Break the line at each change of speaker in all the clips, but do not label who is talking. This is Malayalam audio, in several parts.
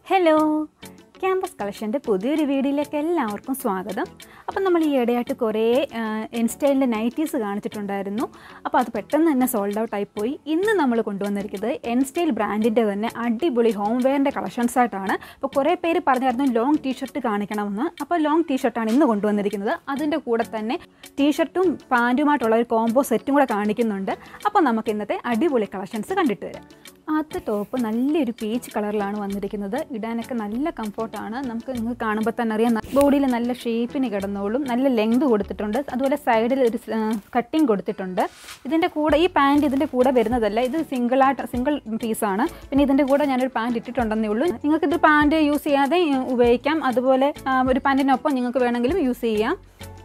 ഹലോ ക്യാമ്പസ് കളക്ഷൻ്റെ പുതിയൊരു വീഡിയോയിലേക്ക് എല്ലാവർക്കും സ്വാഗതം അപ്പം നമ്മൾ ഈ ഇടയായിട്ട് കുറേ ഇൻസ്റ്റൈലിൻ്റെ നൈറ്റീസ് കാണിച്ചിട്ടുണ്ടായിരുന്നു അപ്പോൾ അത് പെട്ടെന്ന് തന്നെ സോൾഡ് ഔട്ട് ആയിപ്പോയി ഇന്ന് നമ്മൾ കൊണ്ടുവന്നിരിക്കുന്നത് എൻസ്റ്റൈൽ ബ്രാൻഡിൻ്റെ തന്നെ അടിപൊളി ഹോം വെയറിൻ്റെ കളക്ഷൻസ് ആയിട്ടാണ് അപ്പോൾ കുറേ പേര് പറഞ്ഞായിരുന്നു ലോങ് ടീഷർട്ട് കാണിക്കണമെന്ന് അപ്പോൾ ലോങ് ടീഷർട്ടാണ് ഇന്ന് കൊണ്ടുവന്നിരിക്കുന്നത് അതിൻ്റെ കൂടെ തന്നെ ടീഷർട്ടും പാൻറ്റുമായിട്ടുള്ള ഒരു കോംബോ സെറ്റും കൂടെ കാണിക്കുന്നുണ്ട് അപ്പോൾ നമുക്ക് ഇന്നത്തെ അടിപൊളി കളക്ഷൻസ് കണ്ടിട്ട് വരാം ആദ്യത്തെ ടോപ്പ് നല്ലൊരു പീച്ച് കളറിലാണ് വന്നിരിക്കുന്നത് ഇടാനൊക്കെ നല്ല കംഫോർട്ടാണ് നമുക്ക് നിങ്ങൾക്ക് കാണുമ്പോൾ തന്നെ അറിയാം ബോഡിയിൽ നല്ല ഷേപ്പിന് കിടന്നോളും നല്ല ലെങ്ത് കൊടുത്തിട്ടുണ്ട് അതുപോലെ സൈഡിൽ ഒരു കട്ടിങ് കൊടുത്തിട്ടുണ്ട് ഇതിൻ്റെ കൂടെ ഈ പാൻറ് ഇതിൻ്റെ കൂടെ വരുന്നതല്ല ഇത് സിംഗിളായിട്ട് സിംഗിൾ പീസാണ് പിന്നെ ഇതിൻ്റെ കൂടെ ഞാനൊരു പാൻറ് ഇട്ടിട്ടുണ്ടെന്നേ ഉള്ളൂ നിങ്ങൾക്ക് ഇത് പാൻറ് യൂസ് ചെയ്യാതെ ഉപയോഗിക്കാം അതുപോലെ ആ, ഒരു പാൻറ്റിനൊപ്പം നിങ്ങൾക്ക് വേണമെങ്കിലും യൂസ് ചെയ്യാം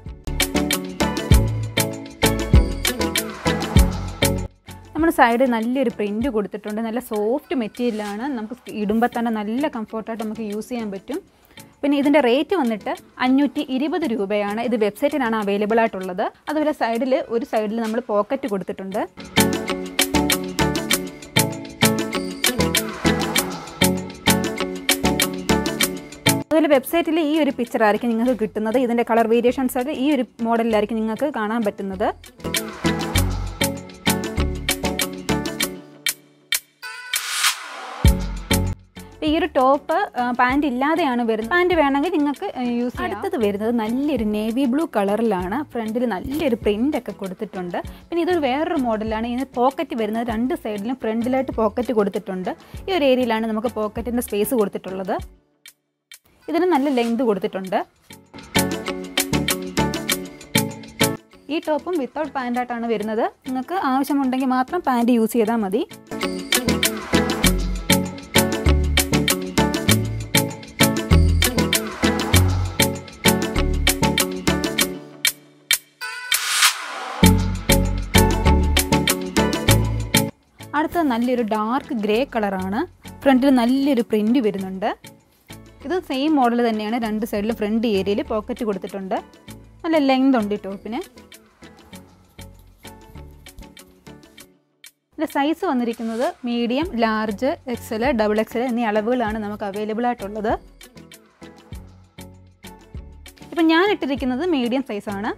നമ്മൾ സൈഡിൽ നല്ലൊരു പ്രിൻറ്റ് കൊടുത്തിട്ടുണ്ട് നല്ല സോഫ്റ്റ് മെറ്റീരിയലാണ് നമുക്ക് ഇടുമ്പോൾ തന്നെ നല്ല കംഫർട്ടായിട്ട് നമുക്ക് യൂസ് ചെയ്യാൻ പറ്റും പിന്നെ ഇതിൻ്റെ റേറ്റ് വന്നിട്ട് അഞ്ഞൂറ്റി ഇരുപത് രൂപയാണ് ഇത് വെബ്സൈറ്റിലാണ് അവൈലബിൾ ആയിട്ടുള്ളത് അതുപോലെ സൈഡിൽ ഒരു സൈഡിൽ നമ്മൾ പോക്കറ്റ് കൊടുത്തിട്ടുണ്ട് അതുപോലെ വെബ്സൈറ്റിൽ ഈ ഒരു പിക്ചർ ആയിരിക്കും നിങ്ങൾക്ക് കിട്ടുന്നത് ഇതിൻ്റെ കളർ വേരിയേഷൻസ് ആയിട്ട് ഈ ഒരു മോഡലിലായിരിക്കും നിങ്ങൾക്ക് കാണാൻ പറ്റുന്നത് ഈ ഒരു ടോപ്പ് പാൻറ് ഇല്ലാതെയാണ് വരുന്നത് പാൻറ് വേണമെങ്കിൽ നിങ്ങൾക്ക് യൂസ് ചെയ്യാം അടുത്തത് വരുന്നത് നല്ലൊരു നേവി ബ്ലൂ കളറിലാണ് ഫ്രണ്ടിൽ നല്ലൊരു പ്രിൻ്റ് ഒക്കെ കൊടുത്തിട്ടുണ്ട് പിന്നെ ഇതൊരു വേറൊരു മോഡലാണ് ഇതിന് പോക്കറ്റ് വരുന്നത് രണ്ട് സൈഡിലും ഫ്രണ്ടിലായിട്ട് പോക്കറ്റ് കൊടുത്തിട്ടുണ്ട് ഈ ഒരു ഏരിയയിലാണ് നമുക്ക് പോക്കറ്റിൻ്റെ സ്പേസ് കൊടുത്തിട്ടുള്ളത് ഇതിന് നല്ല ലെങ്ത് കൊടുത്തിട്ടുണ്ട് ഈ ടോപ്പും വിത്തൗട്ട് പാൻറ്റായിട്ടാണ് വരുന്നത് നിങ്ങൾക്ക് ആവശ്യമുണ്ടെങ്കിൽ മാത്രം പാൻറ് യൂസ് ചെയ്താൽ മതി അടുത്തത് നല്ലൊരു ഡാർക്ക് ഗ്രേ കളറാണ് ഫ്രണ്ടിൽ നല്ലൊരു പ്രിൻ്റ് വരുന്നുണ്ട് ഇത് സെയിം മോഡൽ തന്നെയാണ് രണ്ട് സൈഡിലും ഫ്രണ്ട് ഏരിയയിൽ പോക്കറ്റ് കൊടുത്തിട്ടുണ്ട് നല്ല ലെങ്ത് ഉണ്ട് ഈ ടോപ്പിന് ഇതിൻ്റെ സൈസ് വന്നിരിക്കുന്നത് medium large XL double XL എന്നീ അളവുകളാണ് നമുക്ക് അവൈലബിൾ ആയിട്ടുള്ളത് ഇപ്പം ഞാൻ ഇട്ടിരിക്കുന്നത് മീഡിയം സൈസാണ്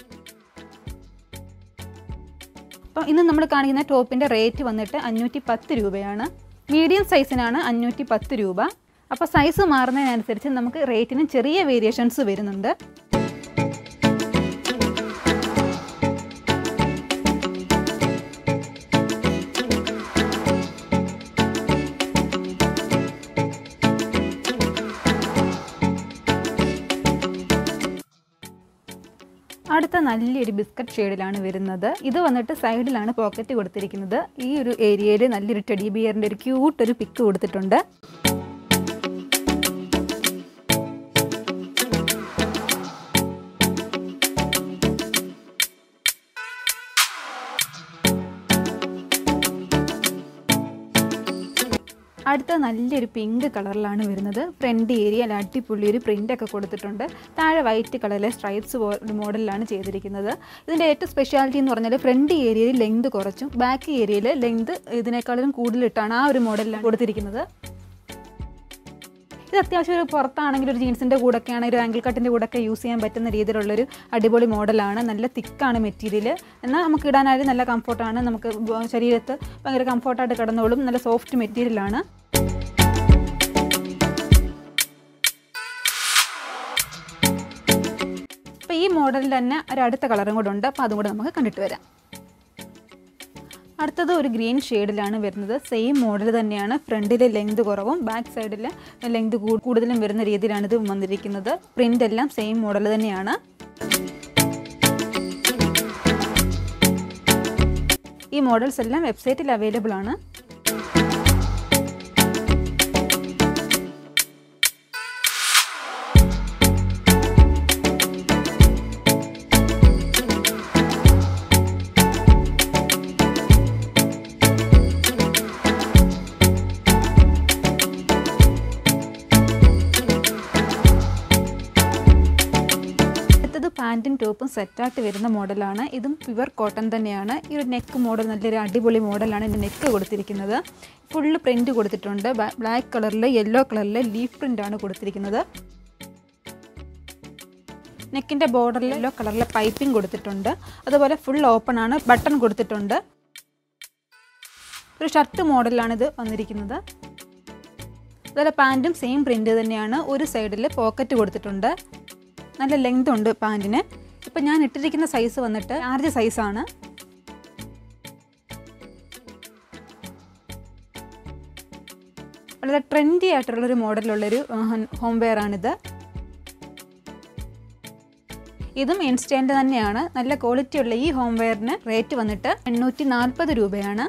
അപ്പം ഇന്ന് നമ്മൾ കാണിക്കുന്ന ടോപ്പിൻ്റെ റേറ്റ് വന്നിട്ട് അഞ്ഞൂറ്റി പത്ത് രൂപയാണ് മീഡിയം സൈസിനാണ് അഞ്ഞൂറ്റി പത്ത് രൂപ അപ്പോൾ സൈസ് മാറുന്നതിനനുസരിച്ച് നമുക്ക് റേറ്റിന് ചെറിയ വേരിയേഷൻസ് വരുന്നുണ്ട് അടുത്ത നല്ലൊരു ബിസ്ക്കറ്റ് ഷെയ്ഡിലാണ് വരുന്നത് ഇത് വന്നിട്ട് സൈഡിലാണ് പോക്കറ്റ് കൊടുത്തിരിക്കുന്നത് ഈ ഒരു ഏരിയയിൽ നല്ലൊരു ടെഡി ബിയറിൻ്റെ ഒരു ക്യൂട്ട് ഒരു പിക്ക് കൊടുത്തിട്ടുണ്ട് അടുത്ത നല്ലൊരു പിങ്ക് കളറിലാണ് വരുന്നത് ഫ്രണ്ട് ഏരിയ അടിപൊളി ഒരു പ്രിൻ്റ് ഒക്കെ കൊടുത്തിട്ടുണ്ട് താഴെ വൈറ്റ് കളറിലെ സ്ട്രൈപ്സ് മോഡലിലാണ് ചെയ്തിരിക്കുന്നത് ഇതിൻ്റെ ഏറ്റവും സ്പെഷ്യാലിറ്റി എന്ന് പറഞ്ഞാൽ ഫ്രണ്ട് ഏരിയയിൽ ലെങ്ത് കുറച്ചും ബാക്ക് ഏരിയയിൽ ലെങ്ത് ഇതിനേക്കാളും കൂടുതലിട്ടാണ് ആ ഒരു മോഡലിലാണ് കൊടുത്തിരിക്കുന്നത് ഇത് അത്യാവശ്യം ഒരു പുറത്താണെങ്കിൽ ഒരു ജീൻസിൻ്റെ കൂടെയൊക്കെ ആണെങ്കിൽ ഒരു ആംഗിൾ കട്ടിൻ്റെ കൂടെയൊക്കെ യൂസ് ചെയ്യാൻ പറ്റുന്ന രീതിയിലുള്ളൊരു അടിപൊളി മോഡലാണ് നല്ല തിക്കാണ് മെറ്റീരിയൽ എന്നാൽ നമുക്ക് ഇടാനായിട്ട് നല്ല കംഫർട്ടാണ് നമുക്ക് ശരീരത്ത് ഭയങ്കര കംഫർട്ടായിട്ട് കിടന്നോളും നല്ല സോഫ്റ്റ് മെറ്റീരിയലാണ് അപ്പോൾ ഈ മോഡലിൽ തന്നെ ഒരു അടുത്ത കളറും കൂടെ ഉണ്ട് അപ്പോൾ അതും കൂടെ നമുക്ക് കണ്ടിട്ട് വരാം അടുത്തത് ഒരു ഗ്രീൻ ഷെയ്ഡിലാണ് വരുന്നത് സെയിം മോഡൽ തന്നെയാണ് ഫ്രണ്ടിൽ ലെങ്ത് കുറവും ബാക്ക് സൈഡിൽ ലെങ്ത് കൂടുതലും വരുന്ന രീതിയിലാണ് ഇത് വന്നിരിക്കുന്നത് പ്രിൻ്റ് എല്ലാം സെയിം മോഡൽ തന്നെയാണ് ഈ മോഡൽസ് എല്ലാം വെബ്സൈറ്റിൽ അവൈലബിൾ ആണ് പാൻറ്റും ടോപ്പും സെറ്റായിട്ട് വരുന്ന മോഡലാണ് ഇതും പ്യുവർ കോട്ടൺ തന്നെയാണ് ഈ ഒരു നെക്ക് മോഡൽ നല്ലൊരു അടിപൊളി മോഡലാണ് ഇതിൻ്റെ നെക്ക് കൊടുത്തിരിക്കുന്നത് ഫുള്ള് പ്രിൻറ്റ് കൊടുത്തിട്ടുണ്ട് ബ്ലാക്ക് കളറിൽ യെല്ലോ കളറിൽ ലീഫ് പ്രിൻ്റാണ് കൊടുത്തിരിക്കുന്നത് നെക്കിൻ്റെ ബോർഡറിൽ യെല്ലോ കളറിലെ പൈപ്പിംഗ് കൊടുത്തിട്ടുണ്ട് അതുപോലെ ഫുൾ ഓപ്പൺ ആണ് ബട്ടൺ കൊടുത്തിട്ടുണ്ട് ഒരു ഷർട്ട് മോഡലിലാണിത് വന്നിരിക്കുന്നത് അതുപോലെ പാൻറ്റും സെയിം പ്രിൻ്റ് തന്നെയാണ് ഒരു സൈഡിൽ പോക്കറ്റ് കൊടുത്തിട്ടുണ്ട് നല്ല ലെങ്ത് ഉണ്ട് പാൻറ്റിന് ഇപ്പം ഞാൻ ഇട്ടിരിക്കുന്ന സൈസ് വന്നിട്ട് ലാർജ് സൈസാണ് വളരെ ട്രെൻഡി ആയിട്ടുള്ളൊരു മോഡലുള്ളൊരു ഹോം വെയർ ആണിത് ഇതും ഇൻസ്റ്റൻ്റ് തന്നെയാണ് നല്ല ക്വാളിറ്റി ഉള്ള ഈ ഹോം വെയറിന് റേറ്റ് വന്നിട്ട് എണ്ണൂറ്റി നാൽപ്പത് രൂപയാണ്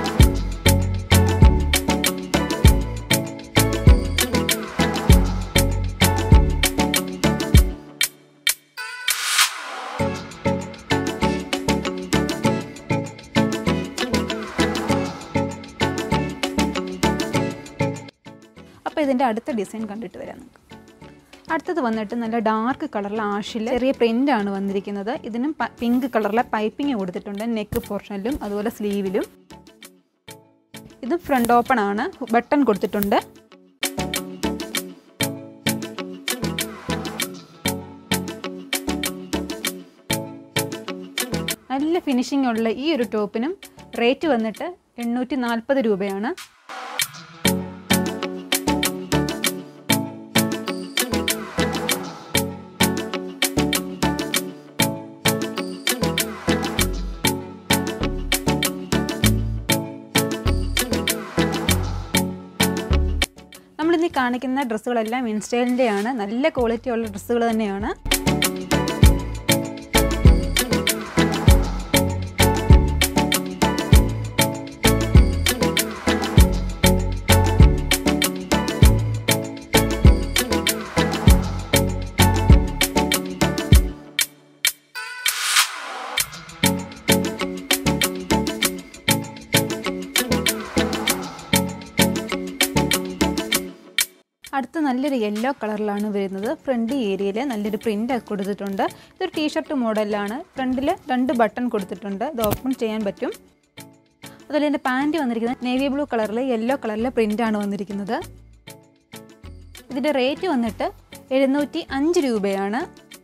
അപ്പോൾ ഇതിൻ്റെ അടുത്ത ഡിസൈൻ കണ്ടിട്ട് വരാം നമുക്ക് അടുത്തത് വന്നിട്ട് നല്ല ഡാർക്ക് കളറിൽ ആഷിൽ ചെറിയ പ്രിൻ്റ് ആണ് വന്നിരിക്കുന്നത് ഇതിനും പിങ്ക് കളറിലെ പൈപ്പിംഗ് കൊടുത്തിട്ടുണ്ട് നെക്ക് പോർഷനിലും അതുപോലെ സ്ലീവിലും ഇത് ഫ്രണ്ട് ഓപ്പൺ ആണ് ബട്ടൺ കൊടുത്തിട്ടുണ്ട് നല്ല ഫിനിഷിംഗ് ഉള്ള ഈ ഒരു ടോപ്പിനും റേറ്റ് വന്നിട്ട് എണ്ണൂറ്റി നാൽപ്പത് രൂപയാണ് നമ്മളിന്ന് കാണിക്കുന്ന ഡ്രസ്സുകളെല്ലാം ഇൻസ്റ്റൈലിൻ്റെയാണ് നല്ല ക്വാളിറ്റി ഉള്ള ഡ്രസ്സുകൾ തന്നെയാണ് അടുത്ത നല്ലൊരു യെല്ലോ കളറിലാണ് വരുന്നത് ഫ്രണ്ട് ഏരിയയിൽ നല്ലൊരു പ്രിൻ്റ് കൊടുത്തിട്ടുണ്ട് ഇതൊരു ടീഷർട്ട് മോഡലിലാണ് ഫ്രണ്ടിൽ രണ്ട് ബട്ടൺ കൊടുത്തിട്ടുണ്ട് ഇത് ഓപ്പൺ ചെയ്യാൻ പറ്റും അതുപോലെ എൻ്റെ പാൻറ്റ് വന്നിരിക്കുന്നത് നേവി ബ്ലൂ കളറിൽ യെല്ലോ കളറിലെ പ്രിൻ്റാണ് വന്നിരിക്കുന്നത് ഇതിൻ്റെ റേറ്റ് വന്നിട്ട് എഴുന്നൂറ്റി അഞ്ച് രൂപയാണ്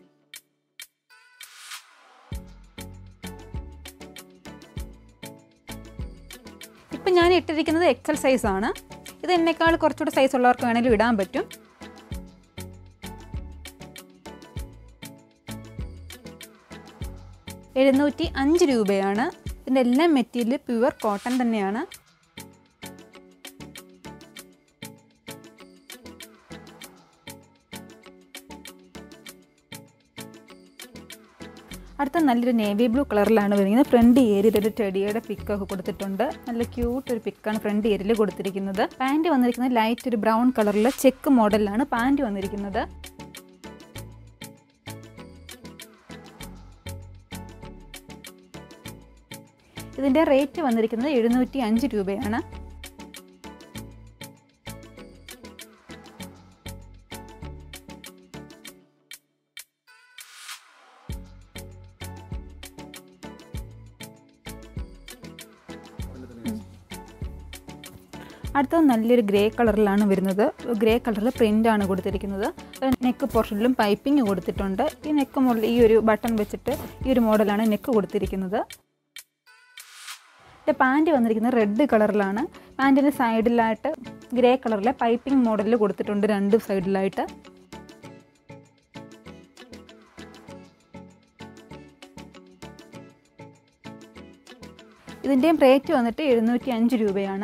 ഇപ്പം ഞാൻ ഇട്ടിരിക്കുന്നത് എക്സൽ സൈസാണ് ഇത് എന്നെക്കാൾ കുറച്ചുകൂടെ സൈസ് ഉള്ളവർക്ക് വേണമെങ്കിലും ഇടാൻ പറ്റും എഴുന്നൂറ്റി അഞ്ച് രൂപയാണ് ഇതിൻ്റെ എല്ലാം മെറ്റീരിയൽ പ്യുവർ കോട്ടൺ തന്നെയാണ് അടുത്ത നല്ലൊരു നേവി ബ്ലൂ കളറിലാണ് വരുന്നത് ഫ്രണ്ട് ഏരിയയിൽ ഒരു ടെഡിയുടെ പിക്കൊക്കെ കൊടുത്തിട്ടുണ്ട് നല്ല ക്യൂട്ട് ഒരു പിക്കാണ് ഫ്രണ്ട് ഏരിയയിൽ കൊടുത്തിരിക്കുന്നത് പാൻറ് വന്നിരിക്കുന്നത് ലൈറ്റ് ഒരു ബ്രൗൺ കളറിൽ ചെക്ക് മോഡലിലാണ് പാൻറ് വന്നിരിക്കുന്നത് ഇതിൻ്റെ റേറ്റ് വന്നിരിക്കുന്നത് എഴുന്നൂറ്റി അഞ്ച് രൂപയാണ് അടുത്തത് നല്ലൊരു ഗ്രേ കളറിലാണ് വരുന്നത് ഗ്രേ കളറിൽ പ്രിൻ്റാണ് കൊടുത്തിരിക്കുന്നത് നെക്ക് പോർഷനിലും പൈപ്പിംഗ് കൊടുത്തിട്ടുണ്ട് ഈ നെക്ക് മോഡൽ ഈ ഒരു ബട്ടൺ വെച്ചിട്ട് ഈ ഒരു മോഡലാണ് നെക്ക് കൊടുത്തിരിക്കുന്നത് ഇതിൻ്റെ പാൻറ്റ് വന്നിരിക്കുന്നത് റെഡ് കളറിലാണ് പാൻറ്റിൻ്റെ സൈഡിലായിട്ട് ഗ്രേ കളറിലെ പൈപ്പിംഗ് മോഡലിൽ കൊടുത്തിട്ടുണ്ട് രണ്ട് സൈഡിലായിട്ട് ഇതിൻ്റെയും റേറ്റ് വന്നിട്ട് എഴുന്നൂറ്റി അഞ്ച് രൂപയാണ്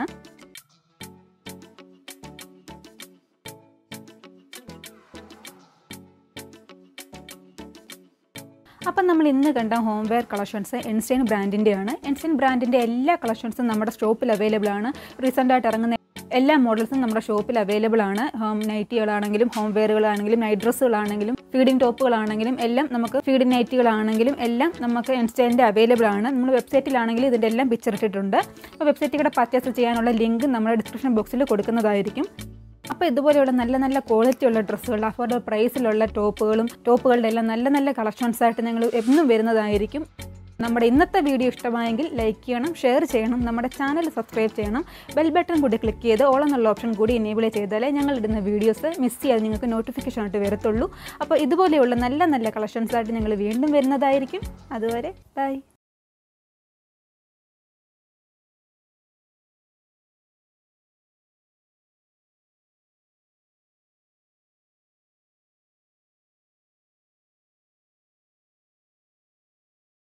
അപ്പം നമ്മൾ ഇന്ന് കണ്ട ഹോം വെയർ കളക്ഷൻസ് എൻസ്റ്റൈൻ ബ്രാൻഡിൻ്റെയാണ് എൻസ്റ്റൈൻ ബ്രാൻഡിൻ്റെ എല്ലാ കളക്ഷൻസും നമ്മുടെ ഷോപ്പിൽ അവൈലബിൾ ആണ് റീസെൻ്റ് ആയിട്ട് ഇറങ്ങുന്ന എല്ലാ മോഡൽസും നമ്മുടെ ഷോപ്പിൽ അവൈലബിൾ ആണ് ഹോം നൈറ്റികളാണെങ്കിലും ഹോം വെയറുകളാണെങ്കിലും നൈറ്റ് ഡ്രസ്സുകളാണെങ്കിലും ഫീഡിംഗ് ടോപ്പുകളാണെങ്കിലും എല്ലാം നമുക്ക് ഫീഡിംഗ് നൈറ്റികളാണെങ്കിലും എല്ലാം നമുക്ക് ഇൻസ്റ്റൈൻ്റെ അവൈലബിൾ ആണ് നമ്മൾ വെബ്സൈറ്റിലാണെങ്കിൽ ഇതിൻ്റെ എല്ലാം പിക്ചർ ഇട്ടിട്ടുണ്ട് അപ്പോൾ വെബ്സൈറ്റിൽ കൂടെ പർച്ചേസ് ചെയ്യാനുള്ള ലിങ്ക് നമ്മുടെ ഡിസ്ക്രിപ്ഷൻ ബോക്സിൽ കൊടുക്കുന്നതായിരിക്കും അപ്പോൾ ഇതുപോലെയുള്ള നല്ല നല്ല ക്വാളിറ്റി ഉള്ള ഡ്രസ്സുകൾ അഫോർഡബിൾ പ്രൈസിലുള്ള ടോപ്പുകളും ടോപ്പുകളുടെ എല്ലാം നല്ല നല്ല കളക്ഷൻസ് ആയിട്ട് ഞങ്ങൾ എന്നും വരുന്നതായിരിക്കും നമ്മുടെ ഇന്നത്തെ വീഡിയോ ഇഷ്ടമായെങ്കിൽ ലൈക്ക് ചെയ്യണം ഷെയർ ചെയ്യണം നമ്മുടെ ചാനൽ സബ്സ്ക്രൈബ് ചെയ്യണം ബെൽ ബട്ടൺ കൂടി ക്ലിക്ക് ചെയ്ത് ഓൾ എന്നുള്ള ഓപ്ഷൻ കൂടി എനേബിൾ ചെയ്താലേ ഞങ്ങൾ ഇടുന്ന വീഡിയോസ് മിസ് ചെയ്യാതെ നിങ്ങൾക്ക് നോട്ടിഫിക്കേഷൻ ആയിട്ട് വരത്തുള്ളൂ അപ്പോൾ ഇതുപോലെയുള്ള നല്ല നല്ല കളക്ഷൻസ് ആയിട്ട് ഞങ്ങൾ വീണ്ടും വരുന്നതായിരിക്കും അതുവരെ ബൈ